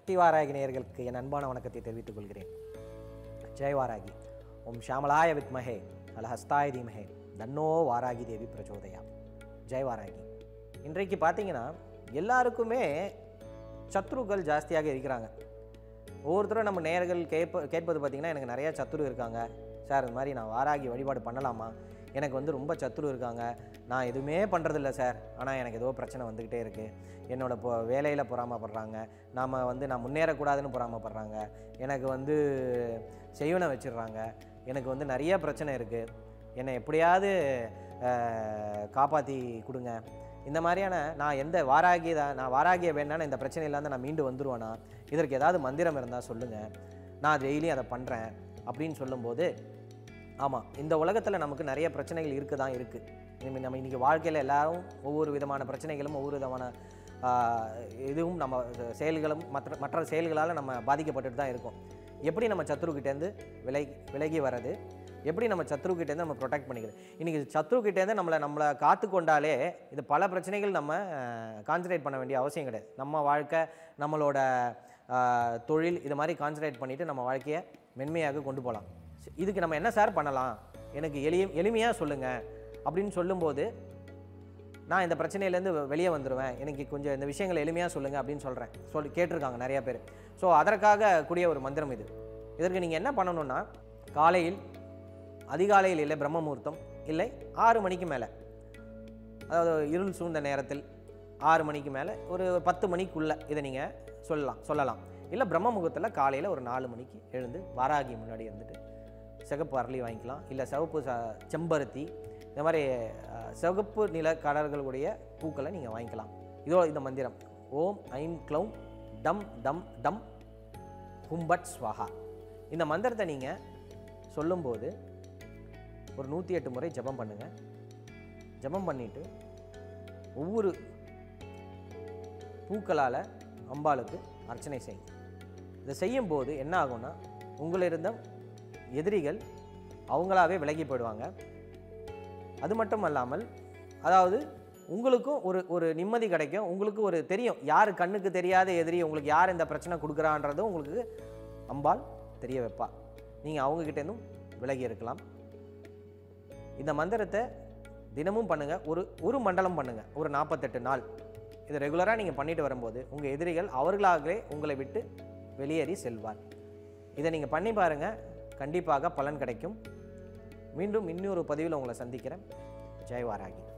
சக்தி வாராகி நேயர்களுக்கு என் அன்பான வணக்கத்தை தெரிவித்துக் கொள்கிறேன் ஜெய் வாராகி ஓம் ஷாமலாய வித்மஹே அலஹஸ்தாய தீமஹே தன்னோ வாராகி தேவி பிரச்சோதயா ஜெய் வாராகி இன்றைக்கு பார்த்தீங்கன்னா எல்லாருக்குமே சத்ருக்கள் ஜாஸ்தியாக இருக்கிறாங்க ஒவ்வொருத்தரும் நம்ம நேயர்கள் கேட்ப கேட்பது பார்த்திங்கன்னா எனக்கு நிறையா சத்துரு இருக்காங்க சார் இந்த மாதிரி நான் வாராகி வழிபாடு பண்ணலாமா எனக்கு வந்து ரொம்ப சத்துரு இருக்காங்க நான் எதுவுமே பண்ணுறதில்ல சார் ஆனால் எனக்கு ஏதோ பிரச்சனை வந்துக்கிட்டே இருக்குது என்னோட இப்போ வேலையில் பொறாமப்படுறாங்க நாம் வந்து நான் முன்னேறக்கூடாதுன்னு பொறாமப்படுறாங்க எனக்கு வந்து செய்வனை வச்சிடுறாங்க எனக்கு வந்து நிறைய பிரச்சனை இருக்குது என்னை எப்படியாவது காப்பாற்றி கொடுங்க இந்த மாதிரியான நான் எந்த வாராகி நான் வாராகிய வேணா இந்த பிரச்சனையிலேருந்து நான் மீண்டு வந்துருவேனா இதற்கு ஏதாவது மந்திரம் இருந்தால் சொல்லுங்கள் நான் டெய்லியும் அதை பண்ணுறேன் அப்படின்னு சொல்லும்போது ஆமாம் இந்த உலகத்தில் நமக்கு நிறைய பிரச்சனைகள் இருக்க தான் இருக்குது நம்ம இன்றைக்கி வாழ்க்கையில் எல்லாரும் ஒவ்வொரு விதமான பிரச்சனைகளும் ஒவ்வொரு விதமான ஆஹ், இதுவும் நம்ம செயல்களும் மற்ற மற்ற செயல்களால் நம்ம பாதிக்கப்பட்டுட்டு தான் இருக்கோம் எப்படி நம்ம சத்ருக்கிட்டேருந்து விலகி விலகி வர்றது எப்படி நம்ம சத்ருக்கிட்டேருந்து நம்ம ப்ரொடெக்ட் பண்ணிக்கிறது இன்றைக்கி சத்ருக்கிட்டேருந்து நம்மளை நம்மளை காத்து கொண்டாலே இது பல பிரச்சனைகள் நம்ம கான்சன்ட்ரேட் பண்ண வேண்டிய அவசியம் கிடையாது நம்ம வாழ்க்கை நம்மளோட ஆஹ், தொழில் இது மாதிரி கான்சன்ட்ரேட் பண்ணிவிட்டு நம்ம வாழ்க்கையை மென்மையாக கொண்டு போகலாம் இதுக்கு நம்ம என்ன சார் பண்ணலாம் எனக்கு எளிய எளிமையாக சொல்லுங்கள் அப்படின்னு சொல்லும்போது நான் இந்த பிரச்சனையிலேருந்து வெளியே வந்துடுவேன் எனக்கு கொஞ்சம் இந்த விஷயங்களை எளிமையாக சொல்லுங்கள் அப்படின்னு சொல்கிறேன் சொல்லி கேட்டிருக்காங்க நிறைய பேர் ஸோ அதற்காக கூடிய ஒரு மந்திரம் இது இதற்கு நீங்கள் என்ன பண்ணணும்னா காலையில் அதிகாலையில் இல்லை பிரம்ம முகூர்த்தம் இல்லை ஆறு மணிக்கு மேலே அதாவது இருள் சூழ்ந்த நேரத்தில் ஆறு மணிக்கு மேலே ஒரு பத்து மணிக்குள்ளே இதை நீங்கள் சொல்லலாம் சொல்லலாம் இல்லை பிரம்ம முகூர்த்தத்தில் காலையில் ஒரு நாலு மணிக்கு எழுந்து வாராகி முன்னாடி இருந்துட்டு சிகப்பு அரளி வாங்கிக்கலாம் இல்லை சிவப்பு ச செம்பருத்தி இந்த மாதிரி அஹ், சிவப்பு நில கடல்களுடைய பூக்களை நீங்கள் வாங்கிக்கலாம் இதோ இந்த மந்திரம் ஓம் ஐம் க்ளௌம் டம் டம் டம் ஹும்பட் ஸ்வஹா இந்த மந்திரத்தை நீங்கள் சொல்லும்போது ஒரு நூற்றி எட்டு முறை ஜெபம் பண்ணுங்கள் ஜெபம் பண்ணிவிட்டு ஒவ்வொரு பூக்களால் அம்பாளுக்கு அர்ச்சனை செய்யுங்க இதை செய்யும்போது என்ன ஆகும்னா உங்களிருந்த எதிரிகள் அவங்களாவே விலகி போயிடுவாங்க அது மட்டும் அல்லாமல் அதாவது உங்களுக்கும் ஒரு ஒரு நிம்மதி கிடைக்கும் உங்களுக்கு ஒரு தெரியும் யார் கண்ணுக்கு தெரியாத எதிரி உங்களுக்கு யார் இந்த பிரச்சனை கொடுக்குறான்றதும் உங்களுக்கு அம்பாள் தெரிய வைப்பா நீங்கள் அவங்கக்கிட்டேருந்தும் விலகி இருக்கலாம் இந்த மந்திரத்தை தினமும் பண்ணுங்கள் ஒரு ஒரு மண்டலம் பண்ணுங்கள் ஒரு நாற்பத்தெட்டு நாள் இதை ரெகுலராக நீங்கள் பண்ணிட்டு வரும்போது உங்கள் எதிரிகள் அவர்களாகவே உங்களை விட்டு வெளியேறி செல்வார் இதை நீங்கள் பண்ணி பாருங்கள் கண்டிப்பாக பலன் கிடைக்கும் மீண்டும் இன்னொரு பதிவில் உங்களை சந்திக்கிறேன் ஜெய் வாராகி